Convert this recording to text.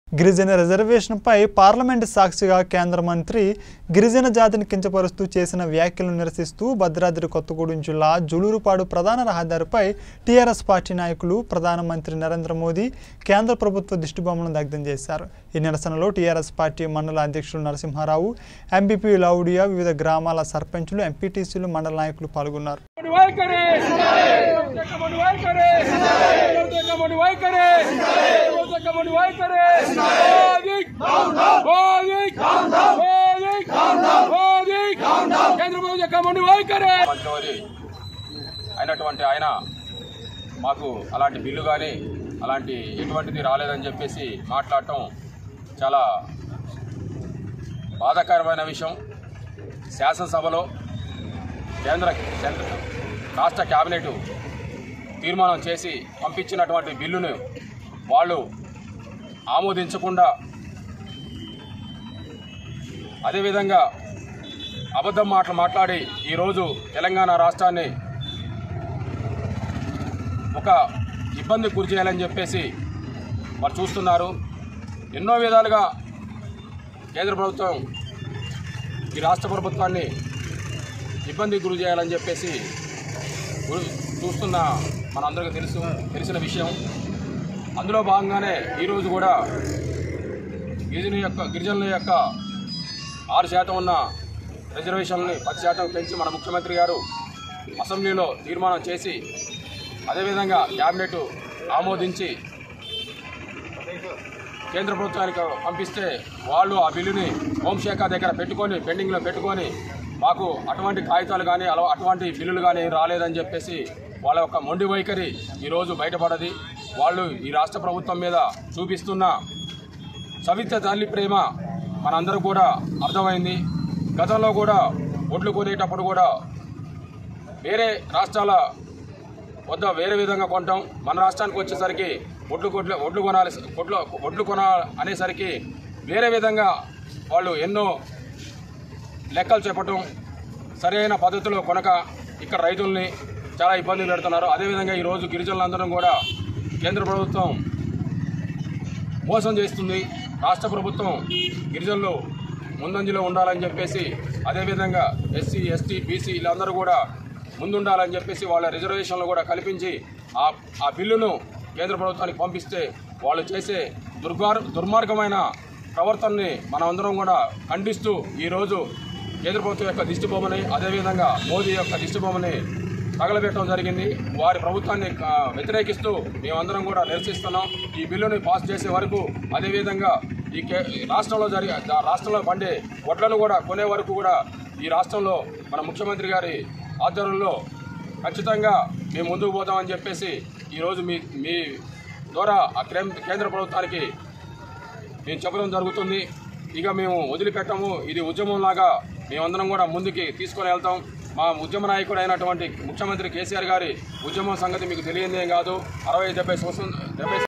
గిరిజన రిజర్వేషన్పై పార్లమెంటు సాక్షిగా కేంద్ర మంత్రి గిరిజన జాతిని కించపరుస్తూ చేసిన వ్యాఖ్యలను నిరసిస్తూ భద్రాద్రి కొత్తగూడెం జిల్లా జులూరుపాడు ప్రధాన రహదారిపై టీఆర్ఎస్ పార్టీ నాయకులు ప్రధానమంత్రి నరేంద్ర మోదీ కేంద్ర ప్రభుత్వ దిష్టిబొమ్మలను దగ్ధం చేశారు ఈ నిరసనలో టీఆర్ఎస్ పార్టీ మండల అధ్యక్షులు నరసింహారావు ఎంపీపీ లౌడియా వివిధ గ్రామాల సర్పంచులు ఎంపీటీసీలు మండల నాయకులు పాల్గొన్నారు వైఖరి కమని వైఖరి కమని వైఖరి కమని వైఖరి మోదిక్ మోదిక్ మోదిక్ మోదిక్ కేంద్ర ప్రభుత్వ కమని వైఖరి మంత్రివర్య అయినటువంటి ఆయన మాకు అలాంటి బిల్లు కానీ అలాంటి ఎటువంటిది రాలేదని చెప్పేసి మాట్లాడటం చాలా బాధాకరమైన విషయం శాసనసభలో కేంద్ర కేంద్ర రాష్ట్ర కేబినెట్ తీర్మానం చేసి పంపించినటువంటి బిల్లును వాళ్ళు ఆమోదించకుండా అదేవిధంగా అబద్ధం మాటలు మాట్లాడి ఈరోజు తెలంగాణ రాష్ట్రాన్ని ఒక ఇబ్బంది గురి చేయాలని చెప్పేసి వారు చూస్తున్నారు ఎన్నో విధాలుగా కేంద్ర ప్రభుత్వం ఈ రాష్ట్ర ప్రభుత్వాన్ని ఇబ్బంది గురి చేయాలని చెప్పేసి గురి- చూస్తున్న మనందరికీ తెలుసు తెలిసిన విషయం అందులో భాగంగానే ఈరోజు కూడా గిరిజన యొక్క గిరిజనుల యొక్క ఆరు శాతం ఉన్న రిజర్వేషన్ని పది శాతం పెంచి మన ముఖ్యమంత్రి గారు అసెంబ్లీలో తీర్మానం చేసి అదేవిధంగా క్యాబినెట్ ఆమోదించి కేంద్ర ప్రభుత్వానికి పంపిస్తే వాళ్ళు ఆ బిల్లుని హోంశాఖ దగ్గర పెట్టుకొని పెండింగ్లో పెట్టుకొని మాకు అటువంటి కాగితాలు కానీ అలా అటువంటి బిల్లులు కానీ రాలేదని చెప్పేసి వాళ్ళ యొక్క మొండి వైఖరి ఈరోజు బయటపడది వాళ్ళు ఈ రాష్ట్ర ప్రభుత్వం మీద చూపిస్తున్న సవిత్ర తల్లి ప్రేమ మనందరూ కూడా అర్థమైంది గతంలో కూడా ఒడ్లు కొనేటప్పుడు కూడా వేరే రాష్ట్రాల వద్ద వేరే విధంగా కొంటాం మన రాష్ట్రానికి వచ్చేసరికి ఒడ్లు కొట్లు ఒడ్లు కొనాలి ఒడ్లు ఒడ్లు కొన అనేసరికి వేరే విధంగా వాళ్ళు ఎన్నో లెక్కలు చెప్పటం సరైన పద్ధతిలో కొనక ఇక్కడ రైతుల్ని చాలా ఇబ్బంది పెడుతున్నారు అదేవిధంగా ఈరోజు గిరిజనులందరం కూడా కేంద్ర ప్రభుత్వం మోసం చేస్తుంది రాష్ట్ర ప్రభుత్వం గిరిజనులు ముందంజలో ఉండాలని చెప్పేసి అదేవిధంగా ఎస్సీ ఎస్టీ బీసీ వీళ్ళందరూ కూడా ముందుండాలని చెప్పేసి వాళ్ళ రిజర్వేషన్లు కూడా కల్పించి ఆ ఆ బిల్లును కేంద్ర ప్రభుత్వానికి పంపిస్తే వాళ్ళు చేసే దుర్గార్ దుర్మార్గమైన ప్రవర్తనని మనమందరం కూడా ఖండిస్తూ ఈరోజు కేంద్ర ప్రభుత్వం యొక్క దిష్టిబొమ్మని అదేవిధంగా మోదీ యొక్క దిష్టిబొమ్మని తగలబెట్టడం జరిగింది వారి ప్రభుత్వాన్ని ఆ, వ్యతిరేకిస్తూ మేమందరం కూడా నిరసిస్తున్నాం ఈ బిల్లుని పాస్ చేసే వరకు అదేవిధంగా ఈ కే ఈ రాష్ట్రంలో జరిగే దా- రాష్ట్రంలో పండే వడ్లను కూడా కొనే వరకు కూడా ఈ రాష్ట్రంలో మన ముఖ్యమంత్రి గారి ఆధ్వర్యంలో ఖచ్చితంగా మేము ముందుకు పోతామని చెప్పేసి ఈరోజు మీ మీ ద్వారా ఆ కేంద్ర కేంద్ర ప్రభుత్వానికి మేము చెప్పడం జరుగుతుంది ఇక మేము వదిలిపెట్టము ఇది ఉద్యమంలాగా మేమందరం కూడా ముందుకి తీసుకొని వెళ్తాం మా ఉద్యమ నాయకుడు అయినటువంటి ముఖ్యమంత్రి కేసీఆర్ గారి ఉద్యమం సంగతి మీకు తెలియదేం కాదు అరవై డెబ్బై సంవత్సరం డెబ్బై